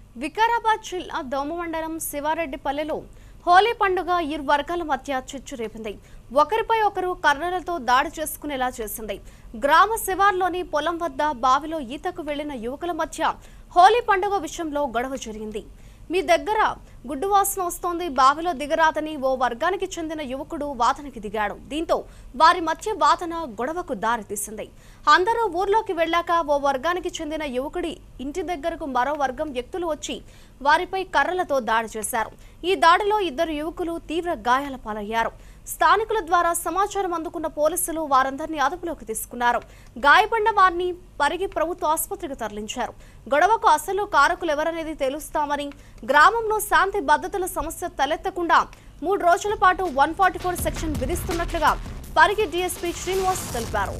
వికారాబాద్ జిల్లా దోమమండలం శివారెడ్డిపల్లెలో హోలీ పండుగ ఇరు వర్గాల మధ్య చిచ్చు రేపింది ఒకరిపై ఒకరు కర్రలతో దాడి చేసుకునేలా చేసింది గ్రామ శివార్లోని పొలం వద్ద బావిలో ఈతకు వెళ్లిన యువకుల మధ్య హోలీ పండుగ విషయంలో గొడవ జరిగింది మీ దగ్గర గుడ్డు వాసన వస్తోంది బావిలో దిగరాదని ఓ వర్గానికి చెందిన యువకుడు వాదనకి దిగాడు దీంతో వారి మధ్య వాదన గొడవకు దారితీసింది అందరూ ఊర్లోకి వెళ్ళాక ఓ వర్గానికి చెందిన యువకుడి ఇంటి దగ్గరకు మరో వర్గం వ్యక్తులు వచ్చి వారిపై కర్రలతో దాడి చేశారు ఈ దాడిలో ఇద్దరు యువకులు తీవ్ర గాయాల పాలయ్యారు స్థానికుల ద్వారా సమాచారం అందుకున్న పోలీసులు వారందరినీ అదుపులోకి తీసుకున్నారు గాయపడిన వారిని పరిగి ప్రభుత్వ ఆసుపత్రికి తరలించారు గొడవకు అసలు కారకులు ఎవరనేది తెలుస్తామని గ్రామంలో శాంతి భద్రతల సమస్య తలెత్తకుండా మూడు రోజుల పాటు వన్ ఫార్టీ ఫోర్ సెక్షన్ విధిస్తున్నట్లుగా పరిగి డీఎస్పీ శ్రీనివాస్ తెలిపారు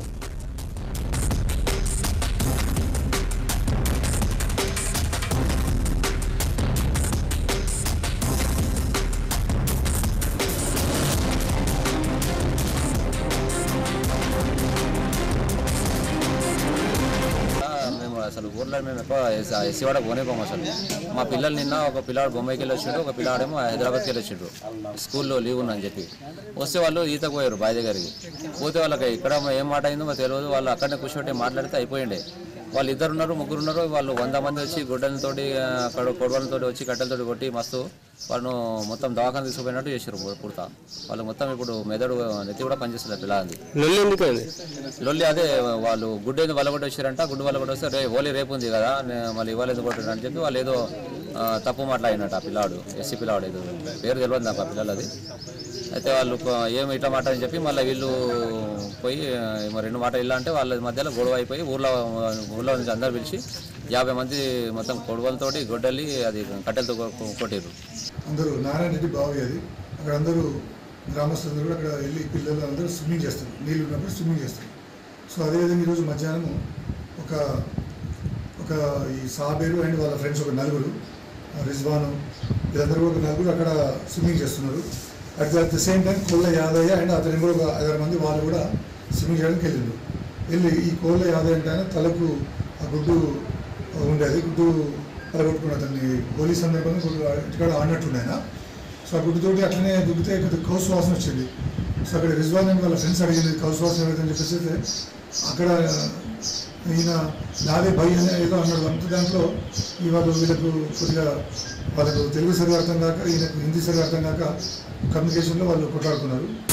మేము అసలు ఊర్లో మేము ఎక్కువ ఎస్సీవాడ పోనేపోము అసలు మా పిల్లలు నిన్న ఒక పిల్లాడు బొంబాయికి వెళ్ళి వచ్చిండు ఒక పిల్లాడేమో హైదరాబాద్కి వెళ్ళి వచ్చిండు స్కూల్లో లీవ్ ఉందని చెప్పి వస్తే వాళ్ళు ఈతకు పోయారు బాయ్ దగ్గరికి పోతే వాళ్ళకి ఇక్కడ ఏం మాట అయిందో మాకు తెలియదు వాళ్ళు అక్కడనే కూర్చోబెట్టి మాట్లాడితే అయిపోయిండే వాళ్ళు ఇద్దరు ఉన్నారు ముగ్గురు ఉన్నారు వాళ్ళు వంద మంది వచ్చి గుడ్డలతోటి ఆ, అక్కడ కొడవలతో వచ్చి కట్టెలతోటి కొట్టి మస్తు వాళ్ళు మొత్తం దవాఖాన తీసుకుపోయినట్టు చేశారు పుడతా వాళ్ళు మొత్తం ఇప్పుడు మెదడు నెత్తి కూడా పనిచేస్తున్నారు పిల్లలది లొల్లి ఎందుకైంది లొల్లి అదే వాళ్ళు గుడ్డు ఏదో వల్ల వచ్చారంట గుడ్డు వల్ల వస్తే రే హోలీ రేపు ఉంది కదా నే- మళ్ళీ ఇవాళ ఎందుకు కొట్టారు అని చెప్పి వాళ్ళు ఏదో ఆ, తప్పు మాట్లాడినట్టు ఆ పిల్లాడు ఎస్సీ పిల్లాడు ఏదో పేరు తెలియదు నాకు ఆ పిల్లలది అయితే వాళ్ళు కొ- ఏం ఇట్లా మాట అని చెప్పి మళ్ళీ వీళ్ళు పోయి ఆ, మరి రెండు మాట ఇల్లు అంటే వాళ్ళ మధ్యలో గొడవ అయిపోయి ఊర్లో ఊర్లో నుంచి అందరు పిలిచి యాభై మంది మొత్తం కొడవలతోటి గొడ్డలి అది కట్టెలతో కొ- కొట్టిర్రు అందరూ నారాయణ రెడ్డి బావి అది అక్కడ అందరూ గ్రామస్తులందరూ కూడా అక్కడ వెళ్ళి పిల్లలు అందరూ స్విమ్మింగ్ చేస్తారు నీళ్ళు ఉన్నప్పుడు స్విమ్మింగ్ చేస్తారు సో అదేవిధంగా ఈరోజు మధ్యాహ్నం ఒక ఒక ఈ సాబేరు అండ్ వాళ్ళ ఫ్రెండ్స్ ఒక నలుగురు ఆ రిజ్వాను వీళ్ళందరూ కూడా ఒక నలుగురు అక్కడ స్విమ్మింగ్ చేస్తున్నారు అట్ ద సేమ్ టైం కోళ్ళ యాదయ్య అండ్ అతని కూడా ఒక ఐదారు మంది వాళ్ళు కూడా స్విమ్మింగ్ చేయడానికి వెళ్ళిండ్రు వెళ్ళి ఈ కోళ్ళ యాదయ్య అంటే ఆయన తలకు ఆ గుడ్డు ఉండేది గుడ్డు పలగొట్టుకున్న అతన్ని హోలీ సందర్భంగా గుడ్డు ఇక్కడ ఆడినట్టుండే ఆయన సో ఆ గుడ్డుతోటి అట్లనే దుగ్గితే కొద్దిగా కౌసు వాసన వచ్చింది సో అక్కడ రిజ్వాన్ అని వాళ్ళ ఫ్రెండ్స్ అడిగింది కౌసు వాసన ఏమైందని చెప్పేసి అయితే అక్కడ ఈయన నాదే భయ అని ఏదో అన్నాడు అంత దాంట్లో ఈ వాళ్ళు వీళ్ళకు కొద్దిగా వాళ్ళకు తెలుగు సరిగా అర్థం కాక ఈయనకు హిందీ సరిగా అర్థం కాక కమ్యూనికేషన్లో వాళ్ళు కొట్లాడుకున్నారు